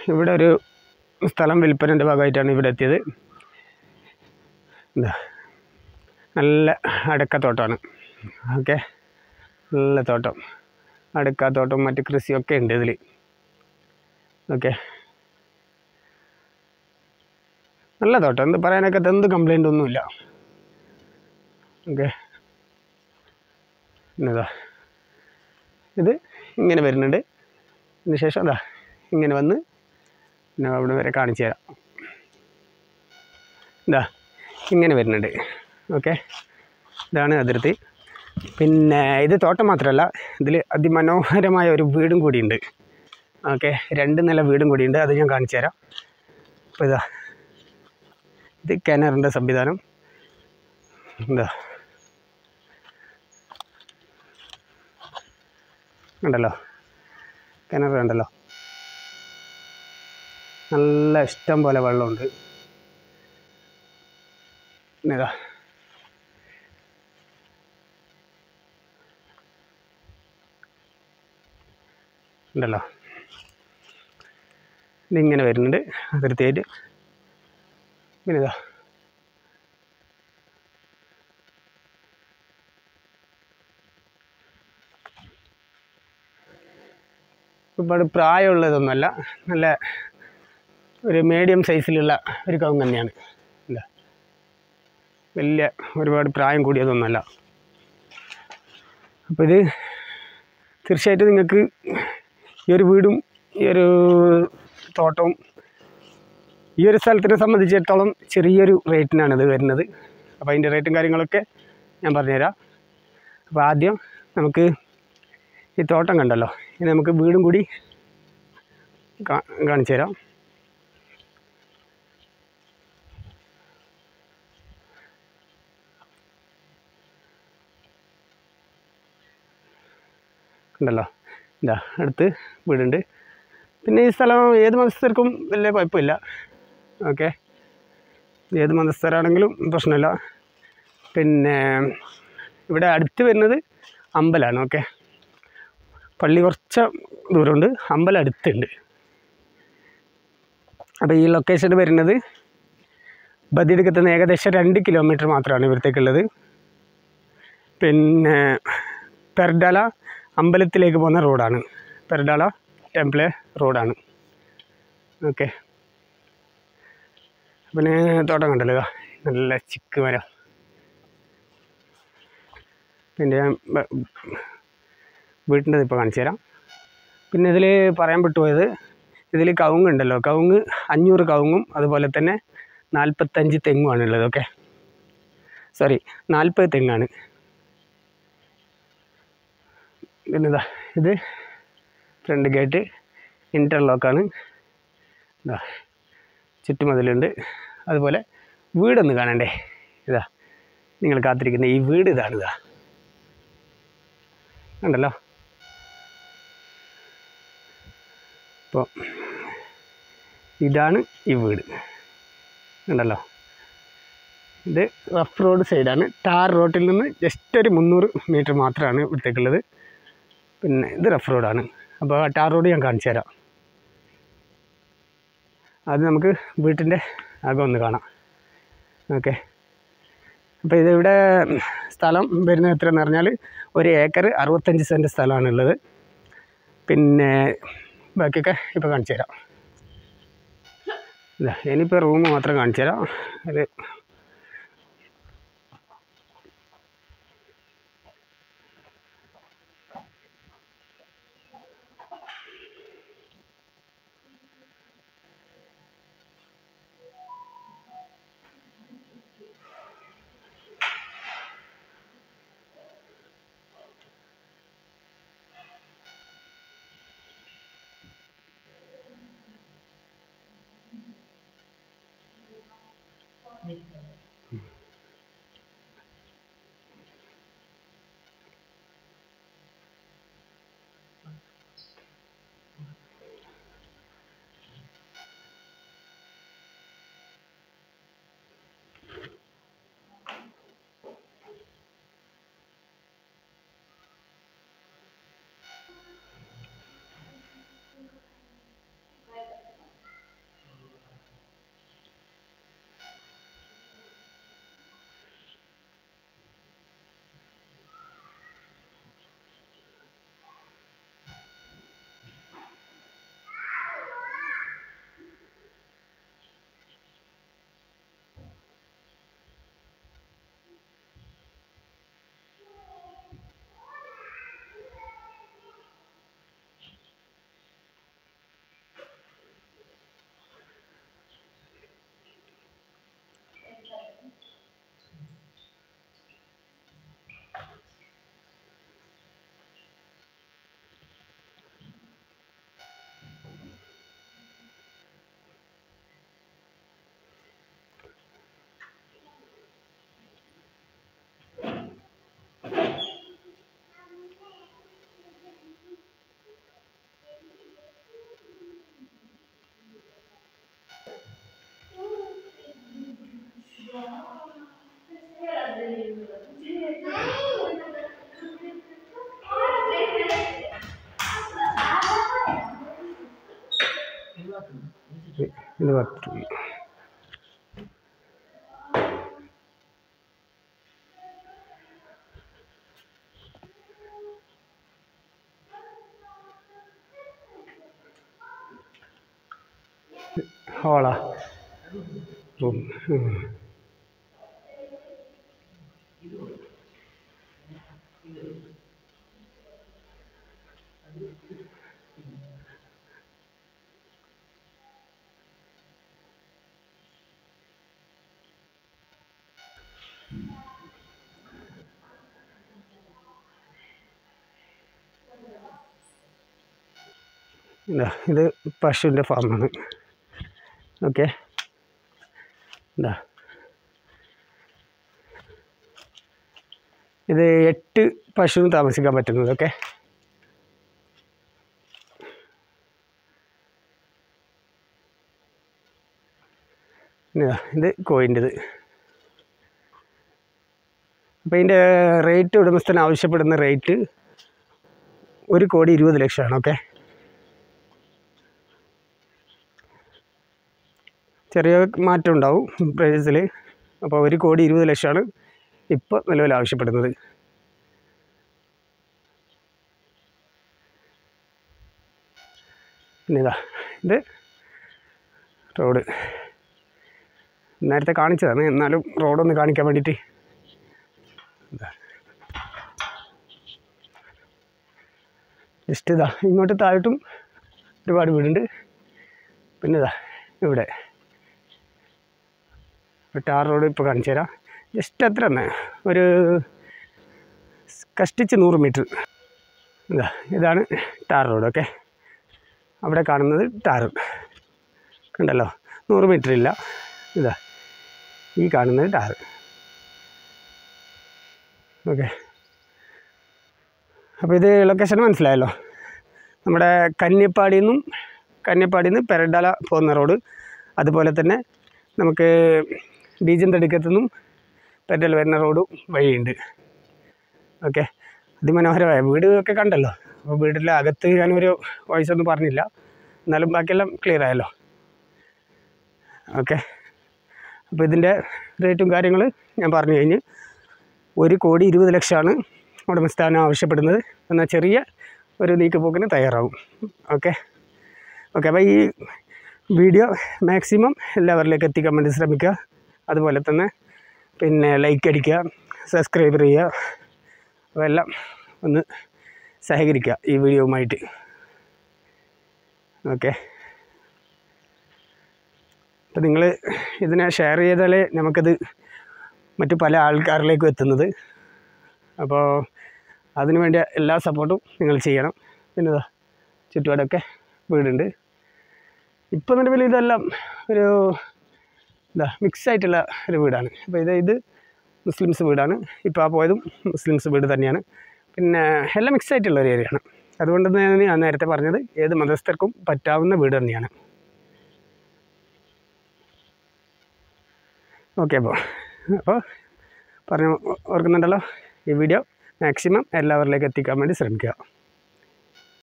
ഇവിടെ ഒരു സ്ഥലം വിൽപ്പനൻ്റെ ഭാഗമായിട്ടാണ് ഇവിടെ എത്തിയത് എന്താ നല്ല അടക്കത്തോട്ടമാണ് ഓക്കെ നല്ല തോട്ടം അടക്കാത്തോട്ടം മറ്റ് കൃഷിയൊക്കെ ഉണ്ട് ഇതിൽ ഓക്കെ നല്ല തോട്ടം എന്ത് പറയാനൊക്കെ എന്ത് കംപ്ലൈൻ്റ് ഒന്നുമില്ല ഓക്കെ എന്നതാ ഇത് ഇങ്ങനെ വരുന്നുണ്ട് അതിന് ശേഷം അതാ ഇങ്ങനെ വന്ന് പിന്നെ അവിടെ വരെ കാണിച്ചു തരാം ഇതാ ഇങ്ങനെ വരുന്നുണ്ട് ഓക്കെ ഇതാണ് അതിർത്തി പിന്നെ ഇത് തോട്ടം മാത്രമല്ല ഇതിൽ അതിമനോഹരമായ ഒരു വീടും കൂടിയുണ്ട് ഓക്കെ രണ്ട് നില വീടും കൂടിയുണ്ട് അത് ഞാൻ കാണിച്ചു തരാം അപ്പോൾ ഇതാ ഇത് കിണറിൻ്റെ സംവിധാനം എന്താ ഉണ്ടല്ലോ കിണർ കണ്ടല്ലോ നല്ല ഇഷ്ടം പോലെ വെള്ളമുണ്ട് പിന്നെ ഇതാ ഉണ്ടല്ലോ ഇതിങ്ങനെ വരുന്നുണ്ട് അതിർത്തിയായിട്ട് പിന്നെ ഇതാ ഒരുപാട് പ്രായമുള്ളതൊന്നുമല്ല നല്ല ഒരു മീഡിയം സൈസിലുള്ള ഒരു കവുങ്ങ് തന്നെയാണ് എന്താ വലിയ ഒരുപാട് പ്രായം കൂടിയതൊന്നുമല്ല അപ്പോൾ ഇത് തീർച്ചയായിട്ടും നിങ്ങൾക്ക് ഈ ഒരു വീടും ഈ ഒരു തോട്ടവും ഈ ഒരു സ്ഥലത്തിനെ സംബന്ധിച്ചിടത്തോളം ചെറിയൊരു റേറ്റിനാണ് ഇത് വരുന്നത് അപ്പോൾ അതിൻ്റെ റേറ്റും കാര്യങ്ങളൊക്കെ ഞാൻ പറഞ്ഞുതരാം അപ്പോൾ ആദ്യം നമുക്ക് ഈ തോട്ടം കണ്ടല്ലോ ഇനി നമുക്ക് വീടും കൂടി കാ- കാണിച്ചു തരാം ഉണ്ടല്ലോ ഇതാ അടുത്ത് വീടുണ്ട് പിന്നെ ഈ സ്ഥലം ഏത് മതസ്ഥർക്കും വലിയ കുഴപ്പമില്ല ഓക്കെ ഏത് മതസ്ഥരാണെങ്കിലും പ്രശ്നമില്ല പിന്നെ ഇവിടെ അടുത്ത് വരുന്നത് അമ്പലമാണ് ഓക്കെ പള്ളി കുറച്ച് ദൂരമുണ്ട് അമ്പലം അടുത്തുണ്ട് അപ്പോൾ ഈ ലൊക്കേഷൻ വരുന്നത് ബദിയെടുക്കത്ത് നിന്ന് ഏകദേശം രണ്ട് കിലോമീറ്റർ മാത്രമാണ് ഇവിടത്തേക്കുള്ളത് പിന്നെ പെർഡാല അമ്പലത്തിലേക്ക് പോകുന്ന റോഡാണ് പെർഡാല ടെമ്പിളെ റോഡാണ് ഓക്കെ പിന്നെ തോട്ടം കണ്ടല്ലോ ഇതാ നല്ല ചിക്ക് മരം പിന്നെ ഞാൻ ബ- വീട്ടിൻ്റെ ഇപ്പോൾ കാണിച്ചു തരാം പിന്നെ ഇതിൽ പറയാൻ വിട്ടുപോയത് ഇതിൽ കവുങ്ങ് ഉണ്ടല്ലോ കവുങ്ങ് അഞ്ഞൂറ് കവുങ്ങും അതുപോലെ തന്നെ നാൽപ്പത്തഞ്ച് തെങ്ങുമാണ് ഉള്ളത് ഓക്കെ സോറി നാൽപ്പത് തെങ്ങാണ് പിന്നെ ഇതാ ഇത് ഫ്രണ്ട് ഗേറ്റ് ഇൻ്റർലോക്കാണ് ഇതാ ചുറ്റുമതിലുണ്ട് അതുപോലെ വീടൊന്ന് കാണണ്ടേ ഇതാ നിങ്ങൾ കാത്തിരിക്കുന്ന ഈ വീട് ഇതാണ് ഇതാ ഉണ്ടല്ലോ അപ്പോൾ ഇതാണ് ഈ വീട് ഉണ്ടല്ലോ ഇത് റഫ് റോഡ് സൈഡാണ് ടാർ റോഡിൽ നിന്ന് ജസ്റ്റ് ഒരു മുന്നൂറ് മീറ്റർ മാത്രമാണ് ഇവിടത്തേക്കുള്ളത് പിന്നെ ഇത് റഫ് റോഡാണ് അപ്പോൾ ആ ടാർ റോഡ് ഞാൻ കാണിച്ചു തരാം അത് നമുക്ക് വീട്ടിൻ്റെ അകം ഒന്ന് കാണാം ഓക്കെ അപ്പോൾ ഇതിവിടെ സ്ഥലം വരുന്നത് എത്രയെന്ന് പറഞ്ഞാൽ ഒരു ഏക്കർ അറുപത്തഞ്ച് സെൻറ്റ് സ്ഥലമാണുള്ളത് പിന്നെ ബാക്കിയൊക്കെ ഇപ്പോൾ കാണിച്ചു തരാം ഇതാ ഇനിയിപ്പോൾ റൂം മാത്രം കാണിച്ചു തരാം അത് ഇത് പത്ത് രൂപ ഹോളാ റൂം ഉം. ഇതാ ഇത് പശുവിൻ്റെ ഫാമാണ് ഓക്കെ ഇതാ ഇത് എട്ട് പശുവും താമസിക്കാൻ പറ്റുന്നത് ഓക്കെ ഇതാ ഇത് കോയിൻ്റെത് അപ്പോൾ ഇതിൻ്റെ റേറ്റ് ഉടമസ്ഥൻ ആവശ്യപ്പെടുന്ന റേറ്റ് ഒരു കോടി ഇരുപത് ലക്ഷമാണ് ഓക്കെ ചെറിയ മാറ്റം ഉണ്ടാവും പ്രൈസിൽ അപ്പോൾ ഒരു കോടി ഇരുപത് ലക്ഷമാണ് ഇപ്പോൾ നിലവിൽ ആവശ്യപ്പെടുന്നത് പിന്നെ ഇതാ ഇത് റോഡ് നേരത്തെ കാണിച്ചതാണ് എന്നാലും റോഡൊന്ന് കാണിക്കാൻ വേണ്ടിയിട്ട് ഇതാ ജസ്റ്റ് ഇതാ ഇങ്ങോട്ട് താഴോട്ടും ഒരുപാട് വീടുണ്ട് പിന്നെ ഇതാ ഇവിടെ ടാർ റോഡ് ഇപ്പോൾ കാണിച്ചു തരാം ജസ്റ്റ് അത്ര തന്നെ ഒരു കഷ്ടിച്ച് നൂറ് മീറ്റർ ഇതാ ഇതാണ് ടാർ റോഡ് ഓക്കെ അവിടെ കാണുന്നത് ടാർ കണ്ടല്ലോ നൂറ് മീറ്റർ ഇല്ല ഇതാ ഈ കാണുന്നത് ടാർ ഓക്കെ അപ്പോൾ ഇത് ലൊക്കേഷൻ മനസ്സിലായല്ലോ നമ്മുടെ കന്യപ്പാടിയിൽ നിന്നും കന്യപ്പാടിയിൽ നിന്ന് പെരഡാല പോകുന്ന റോഡ് അതുപോലെ തന്നെ നമുക്ക് ബീജം തടുക്കത്തു നിന്നും പെരഡൽ വരുന്ന റോഡും വഴിയുണ്ട് ഓക്കെ അതിമനോഹരമായ വീട് ഒക്കെ കണ്ടല്ലോ അപ്പോൾ വീടിൻ്റെ അകത്ത് ഞാനൊരു വോയിസ് ഒന്നും പറഞ്ഞില്ല എന്നാലും ബാക്കിയെല്ലാം ക്ലിയർ ആയല്ലോ ഓക്കെ അപ്പോൾ ഇതിൻ്റെ റേറ്റും കാര്യങ്ങൾ ഞാൻ പറഞ്ഞു കഴിഞ്ഞ് ഒരു കോടി ഇരുപത് ലക്ഷമാണ് ഉടമസ്ഥാനം ആവശ്യപ്പെടുന്നത് എന്നാൽ ചെറിയ ഒരു നീക്കുപോക്കിന് തയ്യാറാവും ഓക്കെ ഓക്കെ അപ്പോൾ ഈ വീഡിയോ മാക്സിമം എല്ലാവരിലേക്ക് എത്തിക്കാൻ വേണ്ടി ശ്രമിക്കുക അതുപോലെ തന്നെ പിന്നെ ലൈക്ക് അടിക്കുക സബ്സ്ക്രൈബ് ചെയ്യുക അപ്പോൾ എല്ലാം ഒന്ന് സഹകരിക്കുക ഈ വീഡിയോവുമായിട്ട് ഓക്കെ അപ്പോൾ നിങ്ങൾ ഇതിനെ ഷെയർ ചെയ്താലേ നമുക്കത് മറ്റു പല ആൾക്കാരിലേക്കും എത്തുന്നത് അപ്പോൾ അതിനു വേണ്ട എല്ലാ സപ്പോർട്ടും നിങ്ങൾ ചെയ്യണം പിന്നെ ഇതാ ചുറ്റുപാടൊക്കെ വീടുണ്ട് ഇപ്പോൾ നിലവിൽ ഇതെല്ലാം ഒരു ഇതാ മിക്സ് ആയിട്ടുള്ള ഒരു വീടാണ് അപ്പോൾ ഇത് ഇത് മുസ്ലിംസ് വീടാണ് ഇപ്പോൾ ആ പോയതും മുസ്ലിംസ് വീട് തന്നെയാണ് പിന്നെ എല്ലാം മിക്സ് ആയിട്ടുള്ള ഒരു ഏരിയയാണ് അതുകൊണ്ട് തന്നെ ഞാൻ നേരത്തെ പറഞ്ഞത് ഏത് മതസ്ഥർക്കും പറ്റാവുന്ന വീട് തന്നെയാണ് ഓക്കെ അപ്പോൾ അപ്പോൾ പറഞ്ഞു ഓർക്കുന്നുണ്ടല്ലോ ഈ വീഡിയോ മാക്സിമം എല്ലാവരിലേക്ക് എത്തിക്കാൻ വേണ്ടി ശ്രമിക്കുക